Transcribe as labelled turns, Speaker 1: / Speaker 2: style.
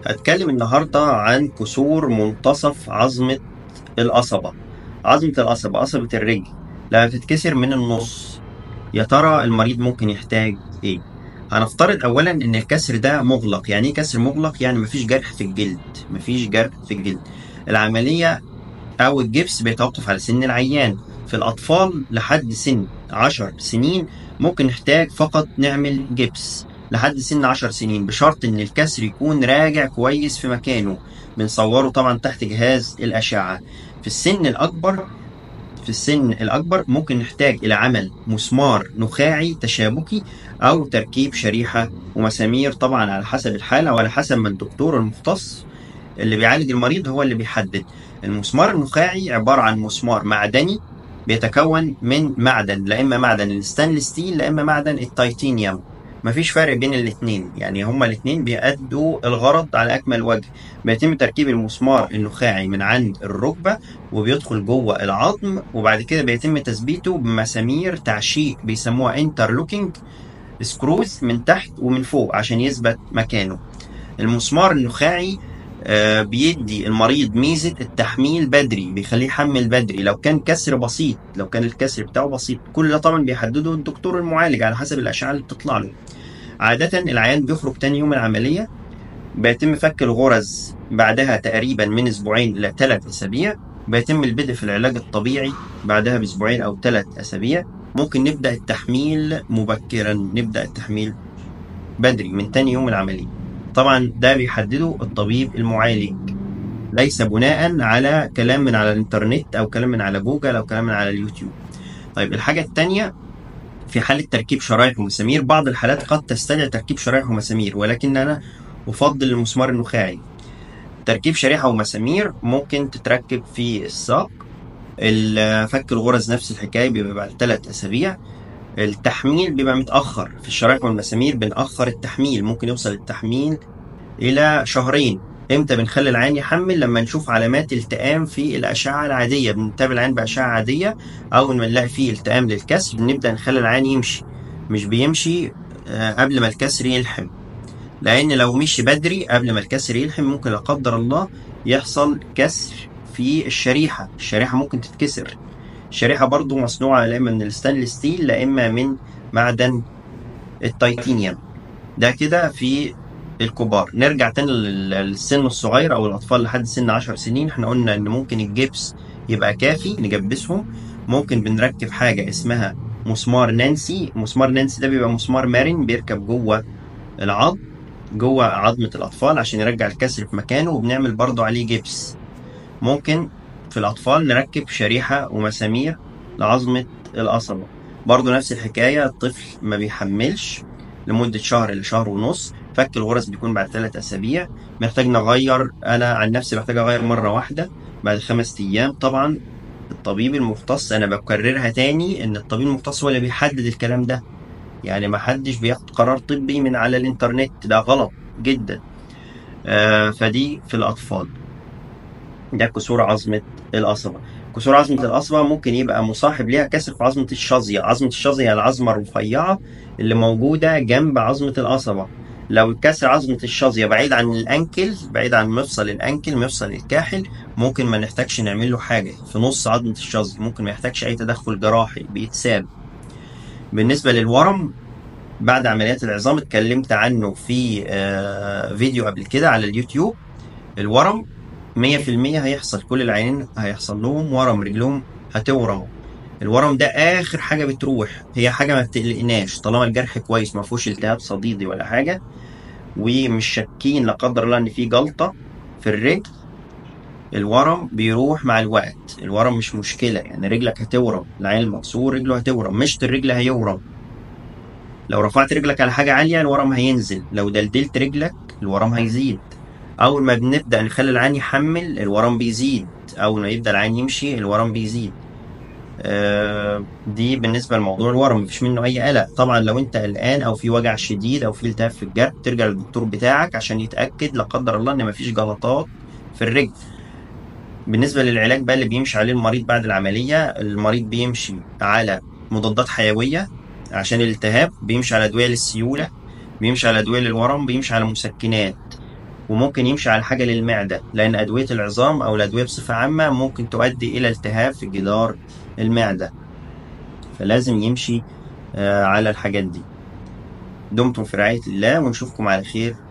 Speaker 1: هتكلم النهاردة عن كسور منتصف عظمة القصبة عظمة القصبة قصبة الرجل لما بتتكسر من النص يا ترى المريض ممكن يحتاج ايه هنفترض اولا ان الكسر ده مغلق يعني ايه كسر مغلق يعني مفيش جرح في الجلد مفيش جرح في الجلد العملية او الجبس بيتوقف على سن العيان في الاطفال لحد سن 10 سنين ممكن نحتاج فقط نعمل جبس لحد سن 10 سنين بشرط ان الكسر يكون راجع كويس في مكانه بنصوره طبعا تحت جهاز الاشعه في السن الاكبر في السن الاكبر ممكن نحتاج الى عمل مسمار نخاعي تشابكي او تركيب شريحه ومسامير طبعا على حسب الحاله وعلى حسب ما الدكتور المختص اللي بيعالج المريض هو اللي بيحدد المسمار النخاعي عباره عن مسمار معدني بيتكون من معدن لا اما معدن الستانلس ستيل لا اما معدن التيتانيوم مفيش فرق بين الاثنين يعني هما الاثنين بيأدوا الغرض على اكمل وجه بيتم تركيب المسمار النخاعي من عند الركبه وبيدخل جوه العظم وبعد كده بيتم تثبيته بمسامير تعشيق بيسموها انترلوكينج سكروز من تحت ومن فوق عشان يثبت مكانه المسمار النخاعي آه، بيدي المريض ميزة التحميل بدري بيخليه يحمل بدري لو كان كسر بسيط لو كان الكسر بتاعه بسيط كل ده طبعا بيحدده الدكتور المعالج على حسب الأشعة اللي بتطلع له عادة العيان بيخرج تاني يوم العملية بيتم فك الغرز بعدها تقريبا من أسبوعين إلى ثلاث أسابيع بيتم البدء في العلاج الطبيعي بعدها بأسبوعين أو ثلاث أسابيع ممكن نبدأ التحميل مبكرا نبدأ التحميل بدري من تاني يوم العملية طبعا ده بيحدده الطبيب المعالج ليس بناء على كلام من على الانترنت او كلام من على جوجل او كلام من على اليوتيوب طيب الحاجة التانية في حالة تركيب شرايح ومسامير بعض الحالات قد تستدعي تركيب شرايح ومسامير ولكن أنا أفضل المسمار النخاعي تركيب شريحة ومسامير ممكن تتركب في الساق فك الغرز نفس الحكاية بيبقى بعد ثلاث أسابيع التحميل بيبقى متأخر في الشرايح والمسامير بنأخر التحميل ممكن يوصل التحميل إلى شهرين امتى بنخلي العين يحمل لما نشوف علامات التئام في الأشعة العادية بنتابع العين بأشعة عادية أول ما نلاقي فيه التئام للكسر بنبدأ نخلي العين يمشي مش بيمشي آه، قبل ما الكسر يلحم لأن لو مشي بدري قبل ما الكسر يلحم ممكن لا قدر الله يحصل كسر في الشريحة الشريحة ممكن تتكسر الشريحة برضو مصنوعة لا إما من الستانلس ستيل لا إما من معدن التيتانيوم ده كده في الكبار نرجع تاني للسن الصغير او الاطفال لحد سن 10 سنين احنا قلنا ان ممكن الجبس يبقى كافي نجبسهم ممكن بنركب حاجه اسمها مسمار نانسي مسمار نانسي ده بيبقى مسمار مرن بيركب جوه العظم جوه عظمه الاطفال عشان يرجع الكسر في مكانه وبنعمل برضو عليه جبس ممكن في الاطفال نركب شريحه ومسامير لعظمه القصبه برضو نفس الحكايه الطفل ما بيحملش لمده شهر لشهر ونص فك الغرز بيكون بعد ثلاث اسابيع محتاج نغير انا عن نفسي محتاج اغير مره واحده بعد خمس ايام طبعا الطبيب المختص انا بكررها تاني ان الطبيب المختص هو اللي بيحدد الكلام ده يعني ما حدش بياخد قرار طبي من على الانترنت ده غلط جدا آه فدي في الاطفال ده كسور عظمه القصبه كسور عظمه القصبه ممكن يبقى مصاحب ليها كسر في عظمه الشظيه عظمه الشظيه العظمه الرفيعه اللي موجوده جنب عظمه القصبه لو كسر عظمة الشظية بعيد عن الأنكل بعيد عن مفصل الأنكل مفصل الكاحل ممكن ما نحتاجش نعمل له حاجة في نص عظمة الشظية ممكن ما يحتاجش أي تدخل جراحي بيتساب بالنسبة للورم بعد عمليات العظام اتكلمت عنه في آه، فيديو قبل كده على اليوتيوب الورم 100% هيحصل كل العينين هيحصل لهم ورم رجلهم هتورم الورم ده اخر حاجه بتروح هي حاجه ما بتقلقناش طالما الجرح كويس ما فيهوش التهاب صديدي ولا حاجه ومش شاكين لا قدر الله ان في جلطه في الرجل الورم بيروح مع الوقت الورم مش مشكله يعني رجلك هتورم العين المكسور رجله هتورم مشط الرجل هيورم لو رفعت رجلك على حاجه عاليه الورم هينزل لو دلدلت رجلك الورم هيزيد اول ما بنبدا نخلي العين يحمل الورم بيزيد اول ما يبدا العين يمشي الورم بيزيد آه، دي بالنسبه لموضوع الورم مفيش منه اي قلق طبعا لو انت قلقان او في وجع شديد او في التهاب في الجرح ترجع للدكتور بتاعك عشان يتاكد لا قدر الله ان مفيش جلطات في الرجل بالنسبه للعلاج بقى اللي بيمشي عليه المريض بعد العمليه المريض بيمشي على مضادات حيويه عشان الالتهاب بيمشي على ادويه للسيوله بيمشي على ادويه للورم بيمشي على مسكنات وممكن يمشي على حاجة للمعدة لأن أدوية العظام أو الأدوية بصفة عامة ممكن تؤدي إلى التهاب في جدار المعدة فلازم يمشي آه، على الحاجات دي دمتم في رعاية الله ونشوفكم على خير